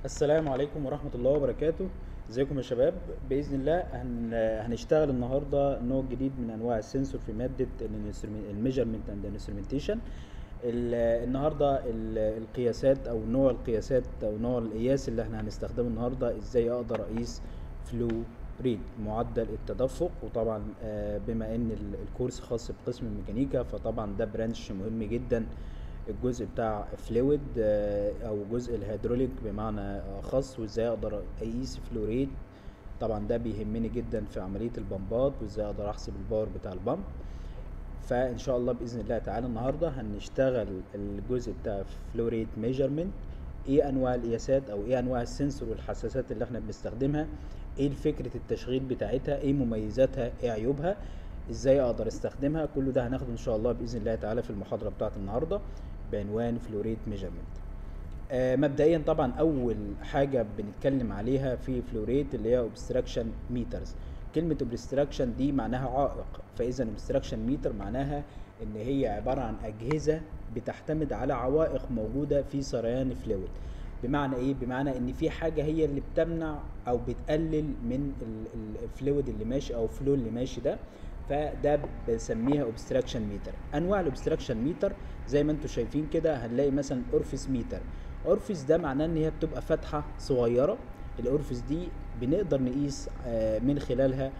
السلام عليكم ورحمة الله وبركاته ازيكم يا شباب بإذن الله هن... هنشتغل النهاردة نوع جديد من أنواع السنسور في مادة الميجرمنت اند انسترومنتيشن النهاردة ال- القياسات أو نوع القياسات أو نوع القياس اللي احنا هنستخدمه النهاردة ازاي أقدر أقيس فلو ريت معدل التدفق وطبعا آه، بما ان ال- الكورس خاص بقسم الميكانيكا فطبعا ده برانش مهم جدا الجزء بتاع فلويد او جزء الهيدروليك بمعنى خاص وازاي اقدر اقيس فلو ريت طبعا ده بيهمني جدا في عمليه البمبات وازاي اقدر احسب الباور بتاع البمب فان شاء الله باذن الله تعالى النهارده هنشتغل الجزء بتاع فلو ريت ميجرمنت ايه انواع القياسات او ايه انواع السنسور والحساسات اللي احنا بنستخدمها ايه فكره التشغيل بتاعتها ايه مميزاتها ايه عيوبها ازاي اقدر استخدمها كل ده هناخده ان شاء الله باذن الله تعالى في المحاضره بتاعت النهارده بعنوان فلوريت ميجرمنت آه مبدئيا طبعا اول حاجه بنتكلم عليها في فلوريت اللي هي اوبستراكشن ميترز كلمه اوبستراكشن دي معناها عائق فاذا اوبستراكشن ميتر معناها ان هي عباره عن اجهزه بتعتمد على عوائق موجوده في سريان فلويد بمعنى ايه بمعنى ان في حاجه هي اللي بتمنع او بتقلل من الفلويد اللي ماشي او فلو اللي ماشي ده فده بنسميها اوبستراكشن ميتر انواع الاوبستراكشن ميتر زي ما انتم شايفين كده هنلاقي مثلا اورفيس ميتر اورفيس ده معناه ان هي بتبقى فتحه صغيره الاورفيس دي بنقدر نقيس آه، من خلالها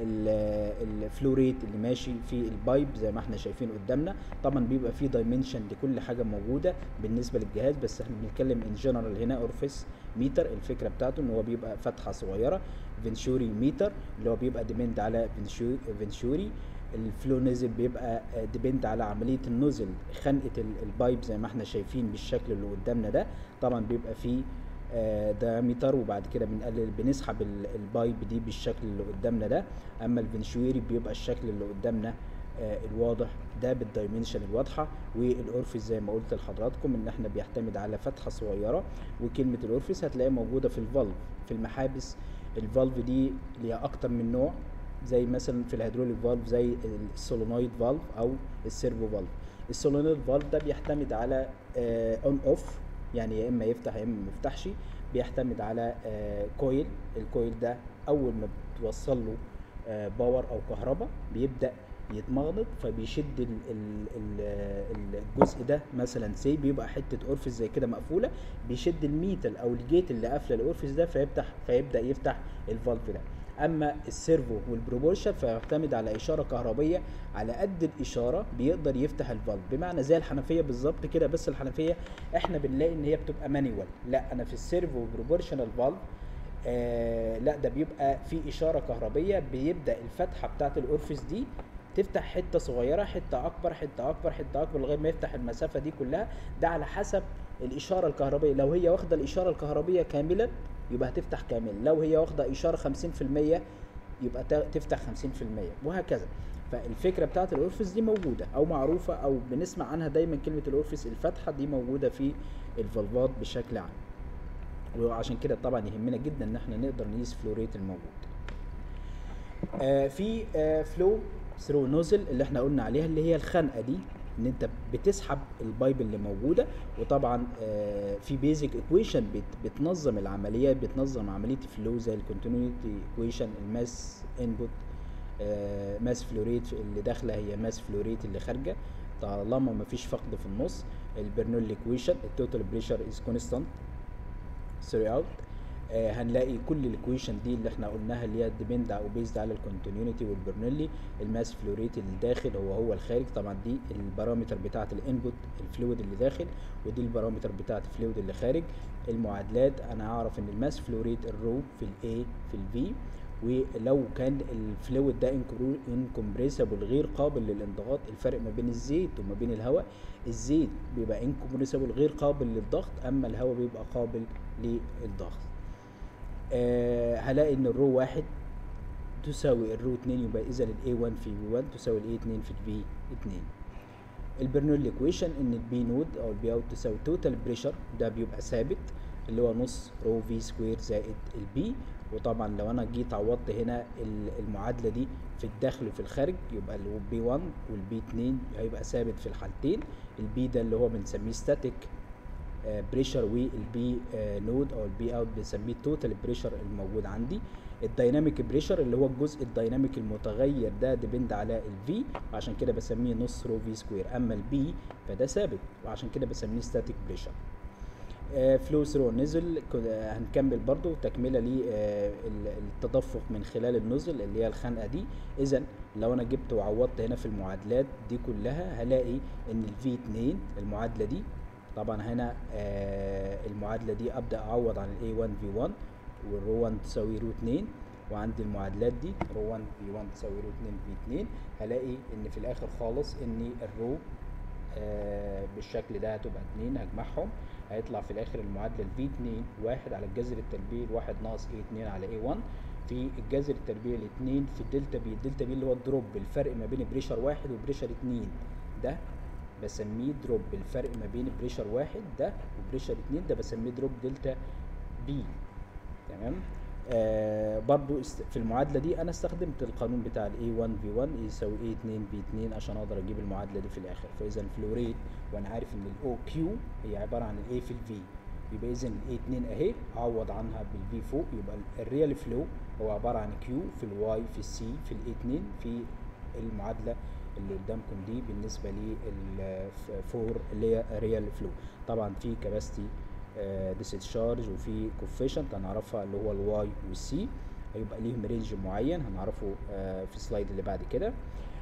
الفلو ريت اللي ماشي في البايب زي ما احنا شايفين قدامنا طبعا بيبقى فيه دايمنشن لكل حاجه موجوده بالنسبه للجهاز بس احنا بنتكلم ان جنرال هنا اورفيس ميتر الفكره بتاعته ان هو بيبقى فتحه صغيره فينشوري ميتر اللي هو بيبقى ديبند على فينشو- فينشوري الفلو نزل بيبقى ديبند على عمليه النزل خنقه ال- البايب زي ما احنا شايفين بالشكل اللي قدامنا ده طبعا بيبقى فيه دايمتر وبعد كده بنقلل بنسحب ال- البايب دي بالشكل اللي قدامنا ده اما الفنشويري بيبقى الشكل اللي قدامنا آه، الواضح ده بالدايمنشن الواضحه والاورفيس زي ما قلت لحضراتكم ان احنا بيعتمد على فتحه صغيره وكلمه الاورفيس هتلاقيها موجوده في الفالف في المحابس الفالف دي ليها اكتر من نوع زي مثلا في الهيدروليك فالف زي السولونويد فالف او السيرفو فالف السولونويد فالف ده بيعتمد على اون اوف يعني يا اما يفتح يا اما ما يفتحش بيعتمد على آه، كويل الكويل ده اول ما بتوصل له آه، باور او كهرباء بيبدا يتمغنط فبيشد ال ال ال ال- الجزء ده مثلا سي بيبقى حته اورفيس زي كده مقفوله بيشد الميتال او الجيت اللي قافله الاورفيس ده فيفتح فيبدا يفتح الفالف ده اما السيرفو والبروبورشن فيعتمد على اشاره كهربيه على قد الاشاره بيقدر يفتح الفالف بمعنى زي الحنفيه بالظبط كده بس الحنفيه احنا بنلاقي ان هي بتبقى مانيوال لا انا في السيرفو بروبورشنال فالف آه لا ده بيبقى في اشاره كهربيه بيبدا الفتحه بتاعت الاورفيس دي تفتح حته صغيره حته اكبر حته اكبر حته اكبر لغايه ما يفتح المسافه دي كلها ده على حسب الاشاره الكهربيه لو هي واخده الاشاره الكهربيه كاملا يبقى هتفتح كامل لو هي واخده اشاره 50% يبقى تا- تفتح 50% وهكذا فالفكره بتاعت الاورفيس دي موجوده او معروفه او بنسمع عنها دايما كلمه الاورفيس الفتحه دي موجوده في الفالفات بشكل عام وعشان كده طبعا يهمنا جدا ان احنا نقدر نقيس فلو ريت الموجود آه في آه فلو ثرو نوزل اللي احنا قلنا عليها اللي هي الخنقه دي ان انت بتسحب البايب اللي موجوده وطبعا آه في بيزك ايكويشن بتنظم العمليات بتنظم عمليه الفلو زي الكونتينيوتي ايكويشن الماس انبوت ماس فلوريت اللي داخله هي ماس فلوريت اللي خارجه طالما ما فيش فقد في النص البرنول ايكويشن التوتال بريشر از كونستانت ثرو اوت هنلاقي كل الايكويشن دي اللي احنا قلناها اللي هي ديبند او بيزد على الكونتينيوتي والبرنولي الماس فلوريت اللي داخل هو هو الخارج طبعا دي البارامتر بتاعه الانبوت الفلويد اللي داخل ودي البارامتر بتاعه الفلويد اللي خارج المعادلات انا هعرف ان الماس فلوريت الرو في الاي في الفي ولو كان الفلويد ده انكمبريسبل غير قابل للانضغاط الفرق ما بين الزيت وما بين الهواء الزيت بيبقى انكمبريسبل غير قابل للضغط اما الهواء بيبقى قابل للضغط آه هلاقي ان الرو واحد تساوي الرو 2 يبقى اذا الاي 1 في في 1 تساوي الاي 2 في الفي 2 البرنول ايكويشن ان البي نود او البي اوت تساوي توتال بريشر ده بيبقى ثابت اللي هو نص رو في سكوير زائد البي وطبعا لو انا جيت عوضت هنا ال- المعادله دي في الداخل وفي الخارج يبقى البي 1 والبي 2 هيبقى ثابت في الحالتين البي ده اللي هو بنسميه ستاتيك بريشر والبي نود او البي اوت بنسميه التوتال بريشر الموجود عندي الدايناميك بريشر اللي هو الجزء الدايناميك المتغير ده ديبند على الفي وعشان كده بسميه نص رو في سكوير اما البي فده ثابت وعشان كده بسميه ستاتيك بريشر فلو ثرو نزل هنكمل برضو تكمله للتدفق من خلال النزل اللي هي الخنقه دي اذا لو انا جبت وعوضت هنا في المعادلات دي كلها هلاقي ان الفي 2 المعادله دي طبعا هنا آه المعادله دي ابدا اعوض عن الاي 1 في 1 والرو 1 تساوي رو 2 وعندي المعادلات دي رو 1 في 1 تساوي رو 2 في 2 هلاقي ان في الاخر خالص ان الرو آه بالشكل ده هتبقى 2 هجمعهم هيطلع في الاخر المعادله الفي 2 1 على الجذر التربيعي الواحد ناقص اي 2 على اي 1 في الجذر التربيعي الاثنين في الدلتا بي الدلتا بي اللي هو الدروب الفرق ما بين بريشر واحد وبريشر اتنين ده بسميه دروب الفرق ما بين بريشر واحد ده وبريشر اتنين ده بسميه دروب دلتا بي تمام آه برضو است... في المعادله دي انا استخدمت القانون بتاع الاي 1 في 1 يساوي اي 2 بي 2 عشان اقدر اجيب المعادله دي في الاخر فاذا الفلو ريت وانا عارف ان الاو كيو هي عباره عن الاي في الفي يبقى اذا الاي 2 اهي اعوض عنها بالفي فوق يبقى الريال فلو هو عباره عن كيو في الواي في السي في الاي 2 في المعادله اللي قدامكم دي بالنسبه للفور اللي هي ريال فلو طبعا في كباستي ديسشارج وفي كوفيشنت هنعرفها اللي هو الواي والسي هيبقى ليهم رينج معين هنعرفه آه في السلايد اللي بعد كده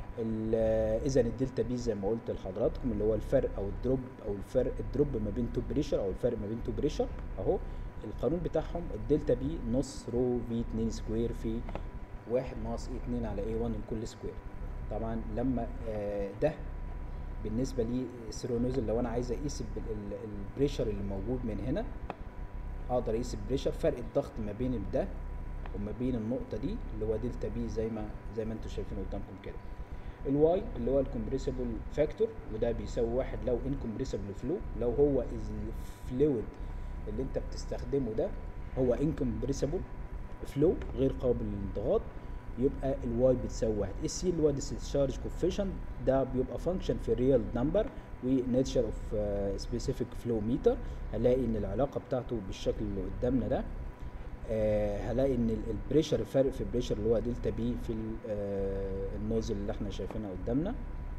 اذا الدلتا بي زي ما قلت لحضراتكم اللي هو الفرق او الدروب او الفرق الدروب ما بين تو بريشر او الفرق ما بين تو بريشر اهو القانون بتاعهم الدلتا بي نص رو في 2 سكوير في 1 ناقص اي 2 على اي 1 الكل سكوير طبعا لما آه ده بالنسبه لي سيرونوزل لو انا عايز اقيس البريشر اللي موجود من هنا اقدر اقيس البريشر فرق الضغط ما بين ده وما بين النقطه دي اللي هو دلتا بي زي ما زي ما انتم شايفين قدامكم كده الواي اللي هو الكمبريسبل فاكتور وده بيساوي واحد لو انكمبريسبل فلو لو هو الفلويد اللي انت بتستخدمه ده هو انكمبريسبل فلو غير قابل للانضغاط يبقى الواي بتساوي واحد السي اللي هو ديسشارج كوفيشن ده بيبقى فانكشن في الريال نمبر ونيتشر اوف سبيسيفيك فلو ميتر هلاقي ان العلاقه بتاعته بالشكل اللي قدامنا ده آه هلاقي ان البريشر الفرق في البريشر اللي هو دلتا بي في آه النوزل اللي احنا شايفينها قدامنا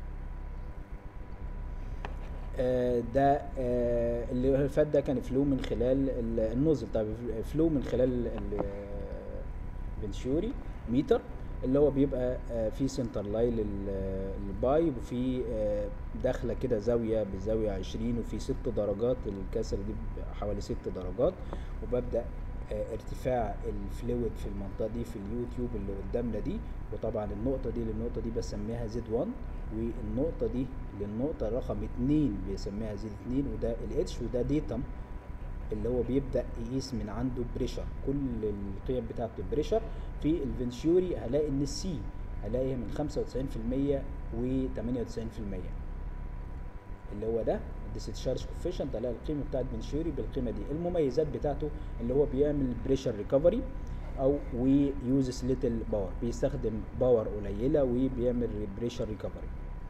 آه ده آه اللي فات ده كان فلو من خلال النوزل طيب فلو من خلال الفنشوري متر اللي هو بيبقى آه في سنتر لاين للبايب وفي آه داخله كده زاويه بزاويه 20 وفي ست درجات الكسر دي حوالي ست درجات وببدا ارتفاع الفلويد في المنطقه دي في اليوتيوب اللي قدامنا دي وطبعا النقطه دي للنقطه دي بسميها زد 1 والنقطه دي للنقطه رقم 2 بيسميها زد 2 وده الاتش وده ديتم اللي هو بيبدا يقيس من عنده بريشر كل القيم بتاعه البريشر في الفنشوري هلاقي ان السي هلاقيها من 95% و 98% اللي هو ده الديسشارج كوفيشنت الاقي القيمه بتاعت فنشوري بالقيمه دي المميزات بتاعته اللي هو بيعمل بريشر ريكفري او ويوزز ليتل باور بيستخدم باور قليله وبيعمل بريشر ريكفري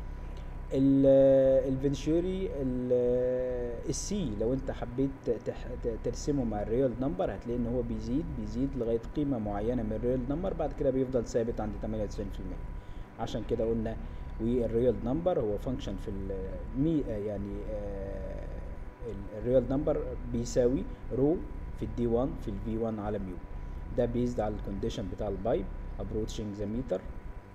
الفنشوري السي لو انت حبيت ترسمه مع الريال نمبر هتلاقي ان هو بيزيد بيزيد لغايه قيمه معينه من الريال نمبر بعد كده بيفضل ثابت عند 98% عشان كده قلنا والريال نمبر هو فانكشن في المي يعني الريال نمبر بيساوي رو في الدي 1 في الفي 1 على ميو ده بيزد على الكونديشن بتاع البايب ابروتشنج ذا ميتر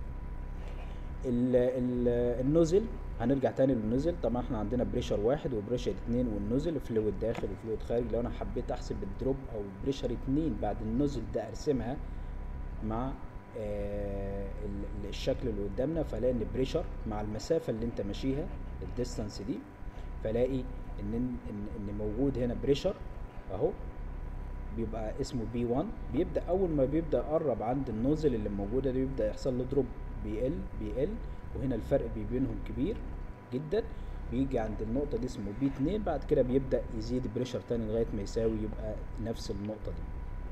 النوزل هنرجع تاني للنوزل طبعا احنا عندنا بريشر واحد وبريشر اتنين والنوزل فلويد داخل وفلويد خارج لو انا حبيت احسب الدروب او بريشر اتنين بعد النوزل ده ارسمها مع آه الشكل اللي قدامنا فلاقي ان بريشر مع المسافه اللي انت ماشيها الديستانس دي فلاقي ان ان ان موجود هنا بريشر اهو بيبقى اسمه بي 1 بيبدا اول ما بيبدا يقرب عند النوزل اللي موجوده دي بيبدا يحصل له دروب بيقل بيقل وهنا الفرق بينهم كبير جدا بيجي عند النقطة دي اسمه بي 2 بعد كده بيبدأ يزيد بريشر تاني لغاية ما يساوي يبقى نفس النقطة دي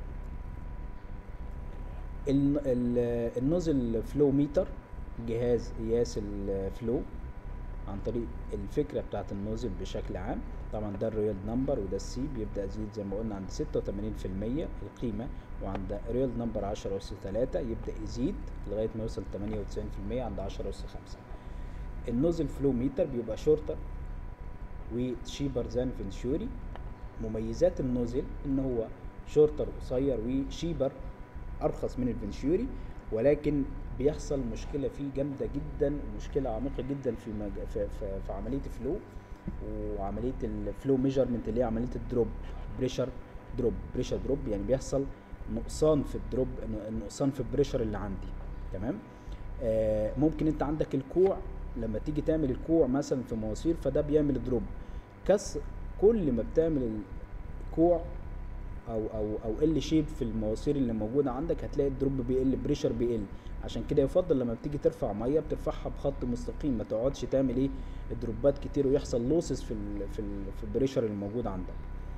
النوزل فلو ميتر جهاز قياس الفلو عن طريق الفكرة بتاعت النوزل بشكل عام طبعا ده الريال نمبر وده السي بيبدا يزيد زي ما قلنا عند 86% القيمه وعند ريال نمبر 10 اس 3 يبدا يزيد لغايه ما يوصل 98% عند 10 اس 5 النوزل فلو ميتر بيبقى شورتر وشيبر زان فينشوري مميزات النوزل ان هو شورتر قصير وشيبر ارخص من الفنشوري ولكن بيحصل مشكله فيه جامده جدا ومشكله عميقه جدا في مج... في, في, في عمليه الفلو وعمليه الفلو ميجرمنت اللي هي عمليه الدروب بريشر دروب بريشر دروب يعني بيحصل نقصان في الدروب نقصان في البريشر اللي عندي تمام آه ممكن انت عندك الكوع لما تيجي تعمل الكوع مثلا في مواسير فده بيعمل دروب كس كل ما بتعمل الكوع او او او ال شيب في المواسير اللي موجوده عندك هتلاقي الدروب بيقل بريشر بيقل عشان كده يفضل لما بتيجي ترفع ميه بترفعها بخط مستقيم ما تقعدش تعمل ايه دروبات كتير ويحصل لوسز في ال في ال في البريشر اللي موجود عندك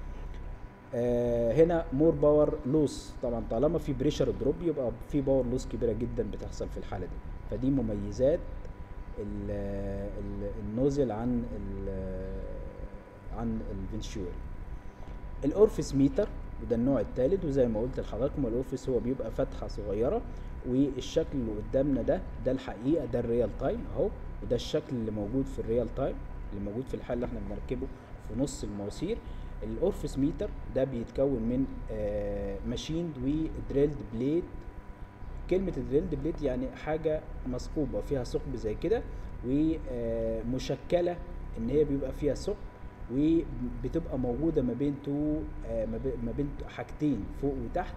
آه هنا مور باور لوس طبعا طالما في بريشر دروب يبقى في باور لوس كبيره جدا بتحصل في الحاله دي فدي مميزات ال ال النوزل عن ال عن الفنشوري الاورفيس ميتر وده النوع الثالث وزي ما قلت لحضراتكم الاورفيس هو بيبقى فتحه صغيره والشكل اللي قدامنا ده ده الحقيقه ده الريال تايم اهو وده الشكل اللي موجود في الريال تايم اللي موجود في الحال اللي احنا بنركبه في نص المواسير الاورفيس ميتر ده بيتكون من آه ماشيند ودريلد بليد كلمة دريلد بليد يعني حاجة مثقوبة فيها ثقب زي كده ومشكلة ان هي بيبقى فيها ثقب وبتبقى موجوده ما بين تو آه ما بين حاجتين فوق وتحت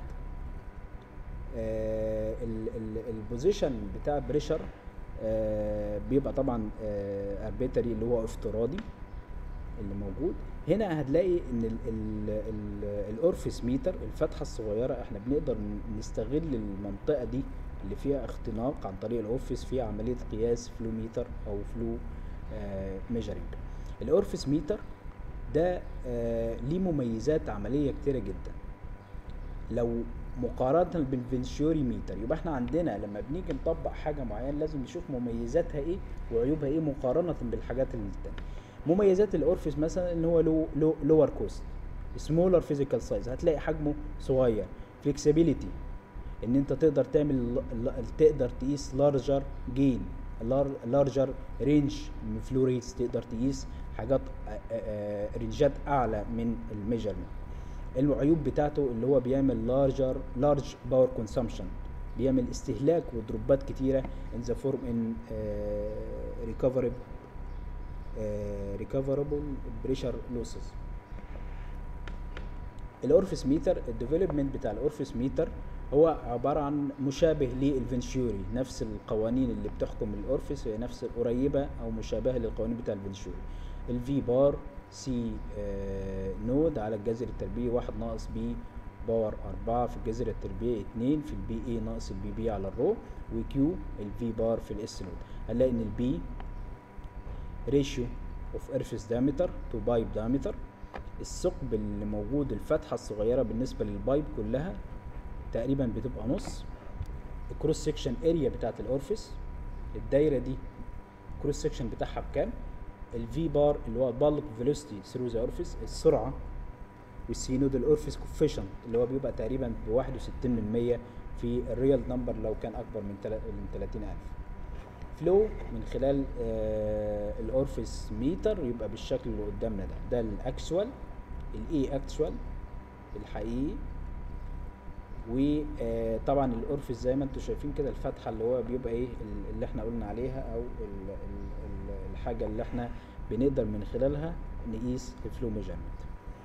آه البوزيشن بتاع بريشر آه بيبقى طبعا اربيتري اللي هو افتراضي اللي موجود هنا هتلاقي ان الاورفيس ميتر الفتحه الصغيره احنا بنقدر نستغل المنطقه دي اللي فيها اختناق عن طريق الاورفيس في عمليه قياس فلو ميتر او فلو ميجرنج الاورفيس ميتر ده آه ليه مميزات عملية كتيرة جدا لو مقارنة بالفنشوري ميتر يبقى احنا عندنا لما بنيجي نطبق حاجة معينة لازم نشوف مميزاتها ايه وعيوبها ايه مقارنة بالحاجات التانية مميزات الاورفيس مثلا ان هو لو لو لور كوست سمولر فيزيكال سايز هتلاقي حجمه صغير فليكسبيليتي ان انت تقدر تعمل تقدر تقيس لارجر جين لارجر رينج من فلو ريتس تقدر تقيس حاجات رينجات اعلى من الميجرمنت العيوب بتاعته اللي هو بيعمل لارجر لارج باور كونسامشن بيعمل استهلاك ودروبات كتيره ان ذا فورم ان ريكفربل ريكفربل بريشر لوسز الاورفيس ميتر الديفلوبمنت بتاع الاورفيس ميتر هو عبارة عن مشابه للفنشوري نفس القوانين اللي بتحكم الأورفيس هي نفس قريبة أو مشابهة للقوانين بتاع الفنشوري الفي بار سي آه نود على الجذر التربيعي واحد ناقص بي باور أربعة في الجذر التربيعي اتنين في البي اي ناقص البي بي على الرو وكيو الفي بار في الاس نود هنلاقي ان البي ريشيو اوف ايرفيس دايمتر تو بايب دايمتر الثقب اللي موجود الفتحة الصغيرة بالنسبة للبايب كلها تقريبا بتبقى نص الكروس سكشن اريا بتاعت الاورفيس الدايره دي الكروس سكشن بتاعها بكام الفي بار اللي هو بالك فيلوسيتي ثرو ذا اورفيس السرعه والسينود الاورفيس كوفيشنت اللي هو بيبقى تقريبا ب 61% في الريال نمبر لو كان اكبر من 30000 فلو من خلال آه الاورفيس ميتر يبقى بالشكل اللي قدامنا ده ده الاكشوال الاي اكشوال الحقيقي وطبعا الاورفيس زي ما انتم شايفين كده الفتحه اللي هو بيبقى ايه اللي احنا قلنا عليها او ال ال الحاجه اللي احنا بنقدر من خلالها نقيس الفلو ميجرمنت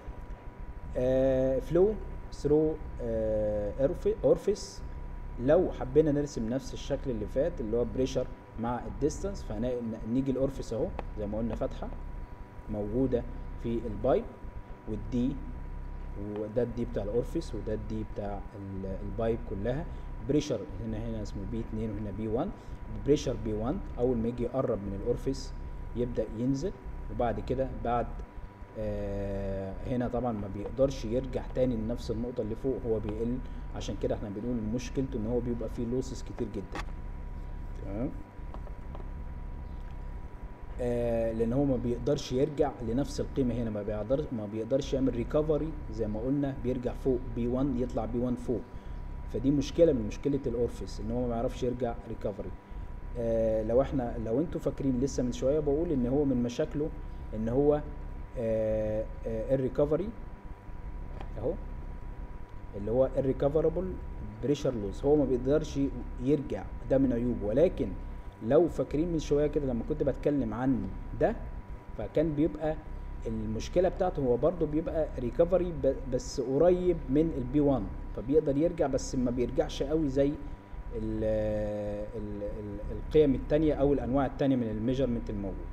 فلو ثرو اورفيس لو حبينا نرسم نفس الشكل اللي فات اللي هو بريشر مع الديستانس فنيجي الاورفيس اهو زي ما قلنا فتحه موجوده في البايب والدي وده الدي بتاع الاورفيس وده الدي بتاع البايب كلها بريشر هنا هنا اسمه بي 2 وهنا بي 1 بريشر بي 1 اول ما يجي يقرب من الاورفيس يبدا ينزل وبعد كده بعد آه هنا طبعا ما بيقدرش يرجع تاني لنفس النقطه اللي فوق هو بيقل عشان كده احنا بنقول مشكلته ان هو بيبقى فيه لوسز كتير جدا تمام آه لان هو ما بيقدرش يرجع لنفس القيمه هنا ما بيقدر ما بيقدرش يعمل ريكفري زي ما قلنا بيرجع فوق بي 1 يطلع بي 1 فوق فدي مشكله من مشكله الاورفيس ان هو ما يعرفش يرجع ريكفري آه لو احنا لو انتوا فاكرين لسه من شويه بقول ان هو من مشاكله ان هو آه آه الريكفري اهو اللي هو الريكفربل بريشر لوس هو ما بيقدرش يرجع ده من عيوبه ولكن لو فاكرين من شويه كده لما كنت بتكلم عن ده فكان بيبقى المشكله بتاعته هو برضه بيبقى ريكفري بس قريب من البي 1 فبيقدر يرجع بس ما بيرجعش قوي زي ال ال ال القيم التانية او الانواع التانية من الميجرمنت الموجود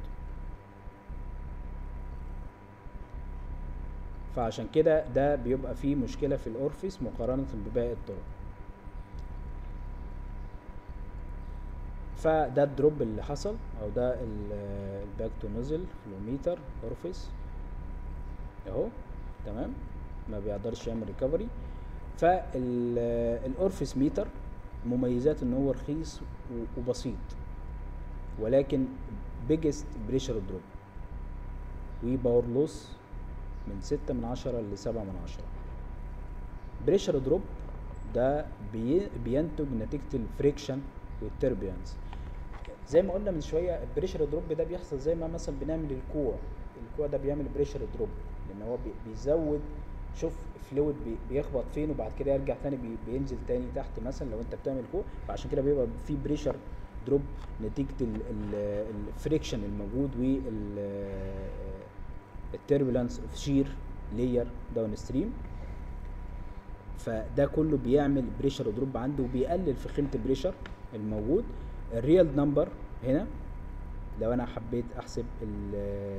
فعشان كده ده بيبقى فيه مشكلة في الأورفيس مقارنة بباقي الطرق فده الدروب اللي حصل او ده الباك تو نزل فلوميتر اورفيس اهو تمام ما بيقدرش يعمل ريكفري فالاورفيس ميتر مميزات ان هو رخيص وبسيط ولكن بيجست بريشر دروب وباور لوس من ستة من عشرة لسبعة من عشرة بريشر دروب ده بي بينتج نتيجة الفريكشن والتربيانس زي ما قلنا من شويه البريشر دروب ده بيحصل زي ما مثلا بنعمل الكوع الكوع ده بيعمل بريشر دروب لان هو بيزود شوف فلويد بيخبط فين وبعد كده يرجع تاني بينزل تاني تحت مثلا لو انت بتعمل كوع فعشان كده بيبقى في بريشر دروب نتيجه الفريكشن الموجود وال التربulence اوف شير لاير داون ستريم فده كله بيعمل بريشر دروب عنده وبيقلل في قيمه البريشر الموجود الريال نمبر هنا لو انا حبيت احسب ال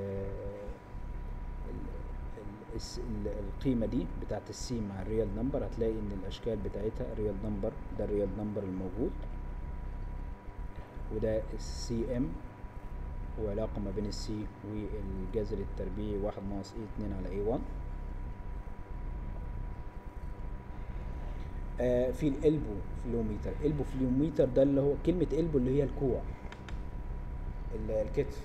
القيمة دي بتاعت السي مع الريال نمبر هتلاقي ان الاشكال بتاعتها الريال نمبر ده الريال نمبر الموجود وده السي ام وعلاقة ما بين السي والجذر التربيعي واحد ناقص اي اتنين على اي 1 آه في الالبو فلوميتر البو فلوميتر ده اللي هو كلمة البو اللي هي الكوع الكتف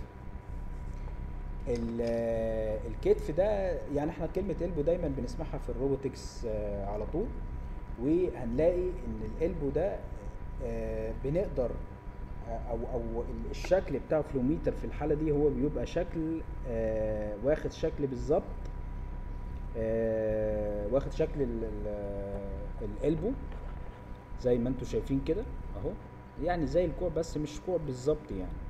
الكتف ده يعني احنا كلمة البو دايما بنسمعها في الروبوتكس آه على طول وهنلاقي ان الالبو ده آه بنقدر او او الشكل بتاع فلوميتر في الحالة دي هو بيبقى شكل واخد شكل بالظبط واخد شكل الالبو زي ما انتم شايفين كده اهو يعني زي الكوع بس مش كوع بالظبط يعني